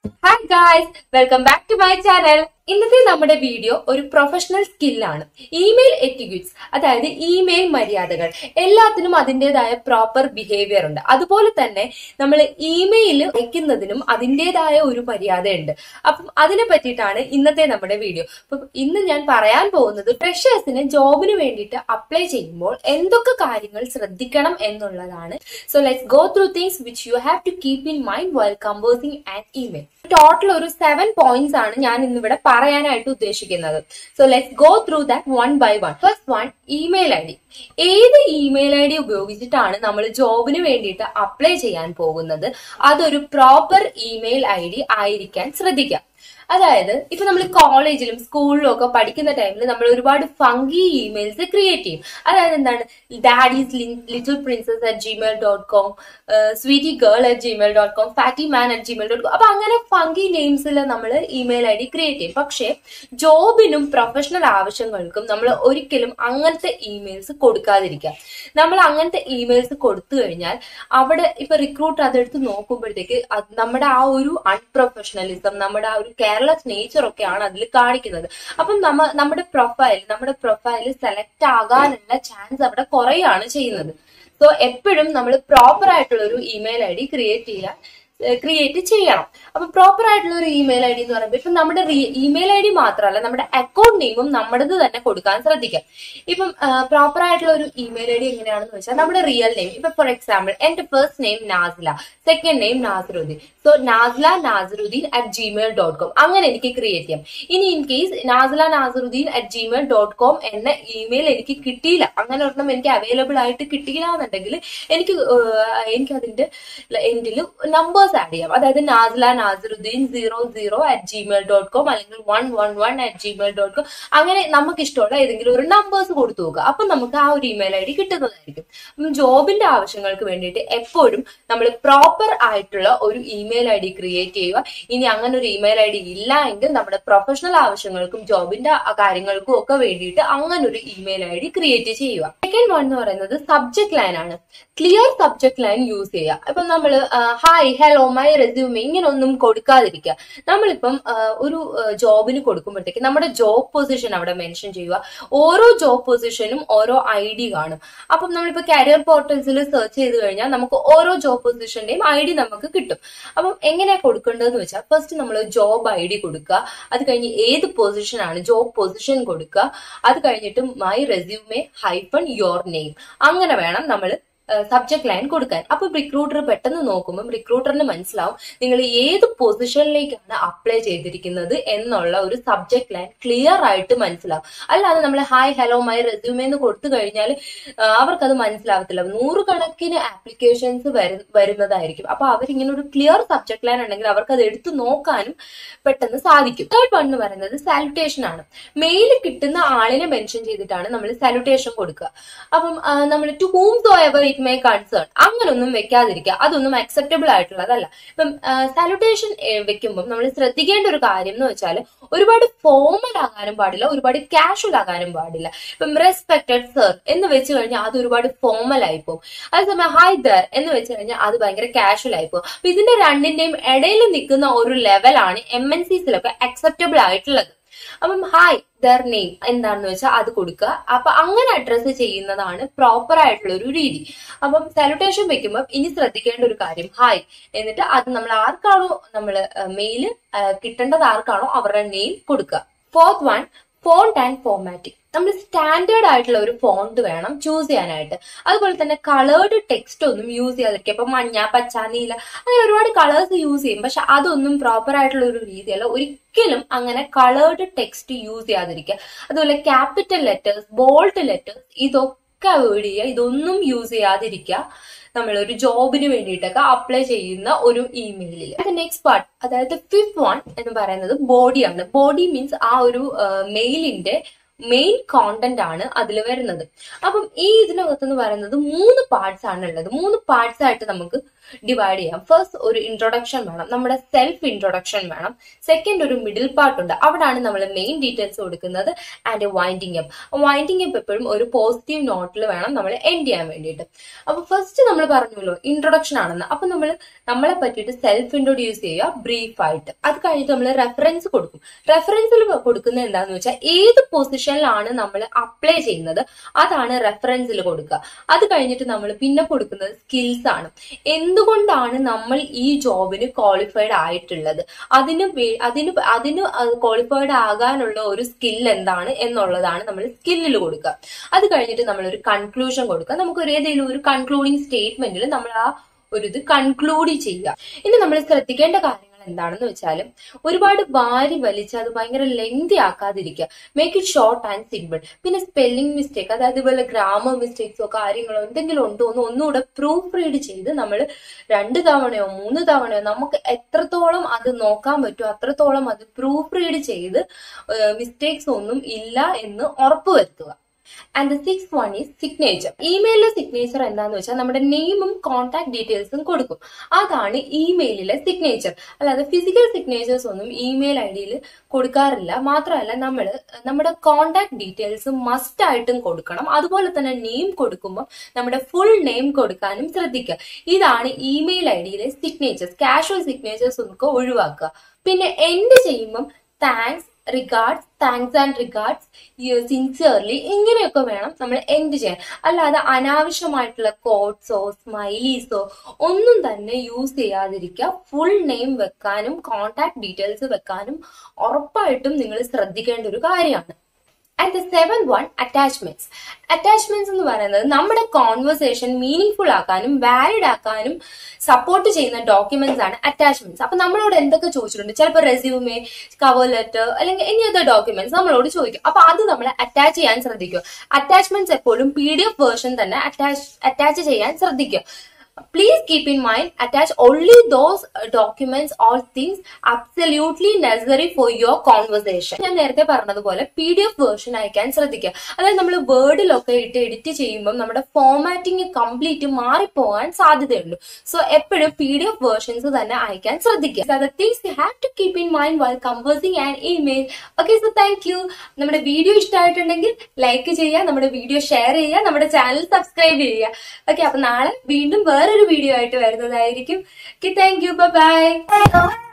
hi guys welcome back to my channel ഇന്നത്തെ നമ്മുടെ video ഒരു പ്രൊഫഷണൽ സ്കില്ലാണ് ഇമെയിൽ എറ്റിക്യൂട്ട്സ് അതായത് ഇമെയിൽ മര്യാദകൾ എല്ലാത്തിനും അതിൻ്റെതായ പ്രോപ്പർ ബിഹേവിയർ ഉണ്ട് അതുപോലെ തന്നെ നമ്മൾ ഇമെയിൽ അയക്കുന്നതിനും അതിൻ്റെതായ ഒരു മര്യാദയുണ്ട് അപ്പം അതിനെ പറ്റിയിട്ടാണ് ഇന്നത്തെ നമ്മുടെ വീഡിയോ അപ്പം ഇന്ന് ഞാൻ പറയാൻ പോകുന്നത് ഫ്രഷേഴ്സിന് ജോബിന് വേണ്ടിയിട്ട് അപ്ലൈ ചെയ്യുമ്പോൾ എന്തൊക്കെ കാര്യങ്ങൾ ശ്രദ്ധിക്കണം എന്നുള്ളതാണ് so let's go through things which you have to keep in mind while composing and email total ഒരു സെവൻ പോയിന്റ്സ് ആണ് ഞാൻ ഇന്നിവിടെ പറയാനായിട്ട് ഉദ്ദേശിക്കുന്നത് so let's go through that one by one first one email I D ഏത് email I D ഉപയോഗിച്ചിട്ടാണ് നമ്മൾ ജോബിന് വേണ്ടിയിട്ട് അപ്ലൈ ചെയ്യാൻ പോകുന്നത് അതൊരു പ്രോപ്പർ ഇമെയിൽ ഐ ഡി ആയിരിക്കാൻ ശ്രദ്ധിക്കാം അതായത് ഇപ്പൊ നമ്മൾ കോളേജിലും സ്കൂളിലും ഒക്കെ പഠിക്കുന്ന ടൈമിൽ നമ്മൾ ഒരുപാട് ഫങ്കി ഇമെയിൽസ് ക്രിയേറ്റ് ചെയ്യും അതായത് എന്താണ് daddy's little princess at Gmail dot com sweetie girl at Gmail dot com fatty man at Gmail dot com അപ്പൊ അങ്ങനെ ഫങ്കി നെയിംസിൽ നമ്മൾ ഇമെയിൽ ഐ ഡി ക്രിയേറ്റ് ചെയ്യും പക്ഷേ ജോബിനും പ്രൊഫഷണൽ ആവശ്യങ്ങൾക്കും നമ്മൾ ഒരിക്കലും അങ്ങനത്തെ ഇമെയിൽസ് കൊടുക്കാതിരിക്കുക നമ്മൾ അങ്ങനത്തെ ഇമെയിൽസ് കൊടുത്തു കഴിഞ്ഞാൽ അവിടെ ഇപ്പൊ റിക്രൂട്ടർ അതെടുത്ത് നോക്കുമ്പോഴത്തേക്ക് അത് നമ്മുടെ ആ ഒരു അൺപ്രൊഫഷണലിസം നമ്മുടെ ആ ഒരു കെയർലെസ് നേച്ചർ ഒക്കെയാണ് അതിൽ കാണിക്കുന്നത് അപ്പം നമ്മ നമ്മുടെ പ്രൊഫൈൽ നമ്മുടെ പ്രൊഫൈൽ സെലക്ട് ആകാനുള്ള ചാൻസ് അവിടെ കുറയാണ് ചെയ്യുന്നത് സോ എപ്പോഴും നമ്മൾ പ്രോപ്പർ ആയിട്ടുള്ള ഒരു ഇമെയിൽ ഐ ഡി ക്രിയേറ്റ് ചെയ്യാൻ ക്രിയേറ്റ് ചെയ്യണം അപ്പൊ പ്രോപ്പർ ആയിട്ടുള്ള ഒരു ഇമെയിൽ ഐ ഡി എന്ന് പറയുമ്പോൾ ഇപ്പൊ നമ്മുടെ ഇമെയിൽ ഐ ഡി മാത്രമല്ല നമ്മുടെ അക്കൗണ്ട് നെയിമും നമ്മുടേത് തന്നെ കൊടുക്കാൻ ശ്രദ്ധിക്കാം ഇപ്പം പ്രോപ്പർ ആയിട്ടുള്ള ഒരു ഇമെയിൽ ഐ ഡി എങ്ങനെയാണെന്ന് വെച്ചാൽ നമ്മുടെ റിയൽ നെയിം ഇപ്പൊ ഫോർ എക്സാമ്പിൾ എന്റെ first name Nazila second name Nasaruddin so Nazila Nasaruddin at Gmail dot com അങ്ങനെ എനിക്ക് ക്രിയേറ്റ് ചെയ്യാം ഇനി in case Nazila Nasaruddin at Gmail dot com എന്ന ഇമെയിൽ എനിക്ക് കിട്ടിയില്ല അങ്ങനെ ഒരെണ്ണം എനിക്ക് അവൈലബിൾ ആയിട്ട് കിട്ടിയില്ല എന്നുണ്ടെങ്കിൽ എനിക്ക് എനിക്ക് അതിന്റെ എൻഡിൽ നമ്പേഴ്സ് ആഡ് ചെയ്യാം അതായത് Nazila Nasaruddin zero zero at Gmail dot com അല്ലെങ്കിൽ one one one at Gmail dot com അങ്ങനെ നമുക്ക് ഇഷ്ടമുള്ള ഏതെങ്കിലും ഒരു നമ്പേഴ്സ് കൊടുത്തു നോക്കുക അപ്പൊ നമുക്ക് ആ ഒരു ഇമെയിൽ ഐ ഡി കിട്ടുന്നതായിരിക്കും അപ്പം ജോബിന്റെ ആവശ്യങ്ങൾക്ക് വേണ്ടിയിട്ട് എപ്പോഴും നമ്മൾ പ്രോപ്പർ ആയിട്ടുള്ള ഒരു ഇമെയിൽ ഐ ഡി ക്രിയേറ്റ് ചെയ്യുക ഇനി അങ്ങനെ ഒരു ഇമെയിൽ ഐ ഡി ഇല്ല എങ്കിൽ നമ്മുടെ പ്രൊഫഷണൽ ആവശ്യങ്ങൾക്കും ജോബിന്റെ കാര്യങ്ങൾക്കും ഒക്കെ വേണ്ടിയിട്ട് അങ്ങനെ ഒരു ഇമെയിൽ ഐ ഡി ക്രിയേറ്റ് ചെയ്യുക സെക്കൻഡ് വൺ എന്ന് പറയുന്നത് സബ്ജക്ട് ലൈൻ ആണ് ക്ലിയർ സബ്ജക്ട് ലൈൻ യൂസ് ചെയ്യുക ഇപ്പൊ നമ്മൾ ഹായ് ഹലോ മൈ റെസ്യൂമെ ഇങ്ങനെ ഒന്നും കൊടുക്കാതിരിക്കുക നമ്മളിപ്പം ഒരു ജോബിന് കൊടുക്കുമ്പോഴത്തേക്ക് നമ്മുടെ ജോബ് പൊസിഷൻ അവിടെ മെൻഷൻ ചെയ്യുക ഓരോ ജോബ് പൊസിഷനും ഓരോ ഐ ഡി കാണും അപ്പം നമ്മളിപ്പോ കരിയർ പോർട്ടൽസിൽ സെർച്ച് ചെയ്ത് കഴിഞ്ഞാൽ നമുക്ക് ഓരോ ജോബ് പൊസിഷന്റെയും ഐ ഡി നമുക്ക് കിട്ടും അപ്പം എങ്ങനെയാ കൊടുക്കേണ്ടതെന്ന് വെച്ചാൽ ഫസ്റ്റ് നമ്മൾ ജോബ് ഐ ഡി കൊടുക്കുക അത് കഴിഞ്ഞ് ഏത് പൊസിഷനാണ് ജോബ് പൊസിഷൻ കൊടുക്കുക അത് കഴിഞ്ഞിട്ട് my resume hyphen your name അങ്ങനെ വേണം നമ്മൾ സബ്ജക്ട് ലൈൻ കൊടുക്കാൻ അപ്പൊ റിക്രൂട്ടർ പെട്ടെന്ന് നോക്കുമ്പോൾ റിക്രൂട്ടറിന് മനസ്സിലാവും നിങ്ങൾ ഏത് പൊസിഷനിലേക്കാണ് അപ്ലൈ ചെയ്തിരിക്കുന്നത് എന്നുള്ള ഒരു സബ്ജക്ട് ലൈൻ ക്ലിയർ ആയിട്ട് മനസ്സിലാവും അല്ലാതെ നമ്മൾ ഹായ് ഹലോ മൈ റെസ്യൂമെ എന്ന് കൊടുത്തു കഴിഞ്ഞാൽ അവർക്കത് മനസ്സിലാവത്തില്ല നൂറുകണക്കിന് ആപ്ലിക്കേഷൻസ് വരുന്നതായിരിക്കും അപ്പൊ അവരിങ്ങനെ ഒരു ക്ലിയർ സബ്ജക്ട് ലൈൻ ഉണ്ടെങ്കിൽ അവർക്ക് അത് എടുത്തു നോക്കാനും പെട്ടെന്ന് സാധിക്കും തേർഡ് വൺ എന്ന് പറയുന്നത് സാലുട്ടേഷൻ ആണ് മെയിൽ കിട്ടുന്ന ആളിനെ മെൻഷൻ ചെയ്തിട്ടാണ് നമ്മൾ സാലുട്ടേഷൻ കൊടുക്കുക അപ്പം നമ്മൾ to whom so ever it may concern അങ്ങനൊന്നും വെക്കാതിരിക്കുക അതൊന്നും അക്സെപ്റ്റബിൾ ആയിട്ടുള്ളതല്ല ഇപ്പം സാലുട്ടേഷൻ വെക്കുമ്പോൾ നമ്മൾ ശ്രദ്ധിക്കേണ്ട ഒരു കാര്യം എന്ന് വെച്ചാൽ ഒരുപാട് ഫോമൽ ആകാനും പാടില്ല ഒരുപാട് കാഷ്വൽ ആകാനും പാടില്ല ഇപ്പം റെസ്പെക്ടഡ് സർ എന്ന് വെച്ച് കഴിഞ്ഞാൽ അത് ഒരുപാട് ഫോമൽ ആയി പോകും അതേസമയം ഹായ് ദർ എന്ന് വെച്ച് കഴിഞ്ഞാൽ അത് ഭയങ്കര കാഷ്വൽ ആയി പോകും അപ്പൊ ഇതിന്റെ രണ്ടിന്റെയും ഇടയിൽ നിൽക്കുന്ന ഒരു ലെവലാണ് എം എൻ സിസിലൊക്കെ അക്സെപ്റ്റബിൾ ആയിട്ടുള്ളത് അപ്പം ഹായ് ദർ നെയിം എന്താണെന്ന് വെച്ചാൽ അത് കൊടുക്കുക അപ്പൊ അങ്ങനെ അഡ്രസ്സ് ചെയ്യുന്നതാണ് പ്രോപ്പർ ആയിട്ടുള്ള ഒരു രീതി അപ്പം സാലുട്ടേഷൻ വെക്കുമ്പോൾ ഇനി ശ്രദ്ധിക്കേണ്ട ഒരു കാര്യം ഹായ് എന്നിട്ട് അത് നമ്മൾ ആർക്കാണോ നമ്മൾ മെയിൽ കിട്ടേണ്ടത് ആർക്കാണോ അവരുടെ നെയിം കൊടുക്കുക fourth one font and formatting നമ്മൾ സ്റ്റാൻഡേർഡ് ആയിട്ടുള്ള ഒരു ഫോണ്ട് വേണം ചൂസ് ചെയ്യാനായിട്ട് അതുപോലെ തന്നെ കളേർഡ് ടെക്സ്റ്റ് ഒന്നും യൂസ് ചെയ്യാതിരിക്കുക ഇപ്പൊ മഞ്ഞ പച്ച നീല അങ്ങനെ ഒരുപാട് കളേഴ്സ് യൂസ് ചെയ്യും പക്ഷെ അതൊന്നും പ്രോപ്പർ ആയിട്ടുള്ള ഒരു രീതിയല്ല ഒരിക്കലും അങ്ങനെ കളേർഡ് ടെക്സ്റ്റ് യൂസ് ചെയ്യാതിരിക്കുക അതുപോലെ ക്യാപിറ്റൽ ലെറ്റേഴ്സ് ബോൾഡ് ലെറ്റേഴ്സ് ഇതൊക്കെ അവോയ്ഡ് ചെയ്യുക ഇതൊന്നും യൂസ് ചെയ്യാതിരിക്കുക നമ്മൾ ഒരു ജോബിന് വേണ്ടിയിട്ടൊക്കെ അപ്ലൈ ചെയ്യുന്ന ഒരു ഇമെയിലിൽ നെക്സ്റ്റ് പാർട്ട് അതായത് ഫിഫ്ത് വൺ എന്ന് പറയുന്നത് ബോഡിയാണ് ബോഡി മീൻസ് ആ ഒരു മെയിലിന്റെ മെയിൻ കോണ്ടന്റ് ആണ് അതിൽ വരുന്നത് അപ്പം ഈ ഇതിനകത്തെന്ന് പറയുന്നത് മൂന്ന് പാർട്സ് ആണ് ഉള്ളത് മൂന്ന് പാർട്സ് ആയിട്ട് നമുക്ക് ഡിവൈഡ് ചെയ്യാം ഫസ്റ്റ് ഒരു ഇൻട്രൊഡക്ഷൻ വേണം നമ്മുടെ സെൽഫ് ഇൻട്രൊഡക്ഷൻ വേണം സെക്കൻഡ് ഒരു മിഡിൽ പാർട്ട് ഉണ്ട് അവിടാണ് നമ്മൾ മെയിൻ ഡീറ്റെയിൽസ് കൊടുക്കുന്നത് and winding up winding up എപ്പോഴും ഒരു പോസിറ്റീവ് നോട്ടിൽ വേണം നമ്മൾ എൻഡ് ചെയ്യാൻ വേണ്ടിയിട്ട് അപ്പൊ ഫസ്റ്റ് നമ്മൾ പറഞ്ഞല്ലോ ഇൻട്രൊഡക്ഷൻ ആണെന്ന് അപ്പൊ നമ്മൾ നമ്മളെ പറ്റിയിട്ട് സെൽഫ് ഇൻട്രൊഡ്യൂസ് ചെയ്യുക ബ്രീഫ് ആയിട്ട് അത് കഴിഞ്ഞിട്ട് നമ്മൾ റെഫറൻസ് കൊടുക്കും റെഫറൻസിൽ കൊടുക്കുന്നത് എന്താന്ന് വെച്ചാൽ ഏത് പൊസിഷനിലാണ് നമ്മൾ അപ്ലൈ ചെയ്യുന്നത് അതാണ് റെഫറൻസിൽ കൊടുക്കുക അത് കഴിഞ്ഞിട്ട് നമ്മൾ പിന്നെ കൊടുക്കുന്നത് സ്കിൽസ് ആണ് എന്തുകൊണ്ടാണ് നമ്മൾ ഈ ജോബിന് ക്വാളിഫൈഡ് ആയിട്ടുള്ളത് അതിന് വേ- അതിന് അതിന് ക്വാളിഫൈഡ് ആകാനുള്ള ഒരു സ്കിൽ എന്താണ് എന്നുള്ളതാണ് നമ്മൾ സ്കില്ലിൽ കൊടുക്കുക അത് കഴിഞ്ഞിട്ട് നമ്മൾ ഒരു കൺക്ലൂഷൻ കൊടുക്കുക നമുക്ക് ഒരു ഏതെങ്കിലും ഒരു കൺക്ലൂഡിങ് സ്റ്റേറ്റ്മെന്റിൽ നമ്മൾ ആ ഒരു ഇത് കൺക്ലൂഡ് ചെയ്യുക ഇനി നമ്മൾ ശ്രദ്ധിക്കേണ്ട കാര്യങ്ങൾ എന്താണെന്ന് വെച്ചാൽ ഒരുപാട് വാരി വലിച്ച് അത് ഭയങ്കര ലെങ്തി ആക്കാതിരിക്കുക make it short and simple പിന്നെ സ്പെല്ലിംഗ് മിസ്റ്റേക്ക് അതായത് ഇതുപോലെ ഗ്രാമർ മിസ്റ്റേക്സോ കാര്യങ്ങളോ എന്തെങ്കിലും ഉണ്ടോ എന്ന് ഒന്നുകൂടെ പ്രൂഫ് റീഡ് ചെയ്ത് നമ്മൾ രണ്ട് തവണയോ മൂന്ന് തവണയോ നമുക്ക് എത്രത്തോളം അത് നോക്കാൻ പറ്റുമോ അത്രത്തോളം അത് പ്രൂഫ് റീഡ് ചെയ്ത് മിസ്റ്റേക്സ് ഒന്നും ഇല്ല എന്ന് ഉറപ്പുവരുത്തുക and the six one is signature ഇമെയിലിലെ സിഗ്നേച്ചർ എന്താന്ന് വെച്ചാൽ നമ്മുടെ നെയിമും കോൺടാക്ട് ഡീറ്റെയിൽസും കൊടുക്കും അതാണ് ഇമെയിലിലെ സിഗ്നേച്ചർ അല്ലാതെ ഫിസിക്കൽ സിഗ്നേച്ചേഴ്സ് ഒന്നും ഇമെയിൽ ഐ ഡിയിൽ കൊടുക്കാറില്ല മാത്രമല്ല നമ്മൾ നമ്മുടെ കോൺടാക്ട് ഡീറ്റെയിൽസ് മസ്റ്റ് ആയിട്ടും കൊടുക്കണം അതുപോലെ തന്നെ നെയിം കൊടുക്കുമ്പോൾ നമ്മുടെ ഫുൾ നെയിം കൊടുക്കാനും ശ്രദ്ധിക്കുക ഇതാണ് ഇമെയിൽ ഐ ഡിയിലെ സിഗ്നേച്ചേഴ്സ് കാഷ്വൽ സിഗ്നേച്ചേഴ്സ് ഒക്കെ ഒഴിവാക്കുക പിന്നെ എൻഡ് ചെയ്യുമ്പം thanks regards thanks and regards sincerely ഇങ്ങനെയൊക്കെ വേണം നമ്മൾ എൻഡ് ചെയ്യാൻ അല്ലാതെ അനാവശ്യമായിട്ടുള്ള കോഡ്സോ സ്മൈലീസോ ഒന്നും തന്നെ യൂസ് ചെയ്യാതിരിക്കുക ഫുൾ നെയിം വെക്കാനും കോൺടാക്ട് ഡീറ്റെയിൽസ് വെക്കാനും ഉറപ്പായിട്ടും നിങ്ങൾ ശ്രദ്ധിക്കേണ്ട ഒരു കാര്യമാണ് and the seven one attachments attachments എന്ന് പറയുന്നത് നമ്മുടെ കോൺവെർസേഷൻ മീനിങ് ഫുൾ ആക്കാനും വാലിഡ് ആക്കാനും സപ്പോർട്ട് ചെയ്യുന്ന ഡോക്യുമെന്റ്സ് ആണ് അറ്റാച്ച്മെന്റ്സ് അപ്പൊ നമ്മളോട് എന്തൊക്കെ ചോദിച്ചിട്ടുണ്ട് ചിലപ്പോൾ റെസ്യൂമേ കവർ ലെറ്റർ അല്ലെങ്കിൽ എനി അതർ ഡോക്യുമെന്റ്സ് നമ്മളോട് ചോദിക്കും അപ്പൊ അത് നമ്മൾ അറ്റാച്ച് ചെയ്യാൻ ശ്രദ്ധിക്കുക അറ്റാച്ച്മെന്റ്സ് എപ്പോഴും പി ഡി എഫ് വേർഷൻ തന്നെ അറ്റാച്ച് അറ്റാച്ച് ചെയ്യാൻ ശ്രദ്ധിക്കുക please keep in mind attach only those uh, documents or things absolutely necessary for your conversation ഞാൻ നേരത്തെ പറഞ്ഞതുപോലെ പി ഡി എഫ് വേർഷൻ അയക്കാൻ ശ്രദ്ധിക്കുക അതായത് നമ്മൾ വേർഡിലൊക്കെ ഇട്ട് എഡിറ്റ് ചെയ്യുമ്പോൾ നമ്മുടെ ഫോമാറ്റിംഗ് കംപ്ലീറ്റ് മാറിപ്പോകാൻ സാധ്യതയുണ്ട് സോ എപ്പോഴും പി ഡി എഫ് വേർഷൻസ് തന്നെ അയക്കാൻ ശ്രദ്ധിക്കുക the things you have to keep in mind while composing and email okay so thank you നമ്മുടെ വീഡിയോ ഇഷ്ടമായിട്ടുണ്ടെങ്കിൽ ലൈക്ക് ചെയ്യുക നമ്മുടെ വീഡിയോ ഷെയർ ചെയ്യുക നമ്മുടെ ചാനൽ സബ്സ്ക്രൈബ് ചെയ്യുക ഓക്കെ അപ്പൊ നാളെ വീണ്ടും വേറൊരു വീഡിയോ ആയിട്ട് വരുന്നതായിരിക്കും ഓക്കെ താങ്ക് യു ബൈ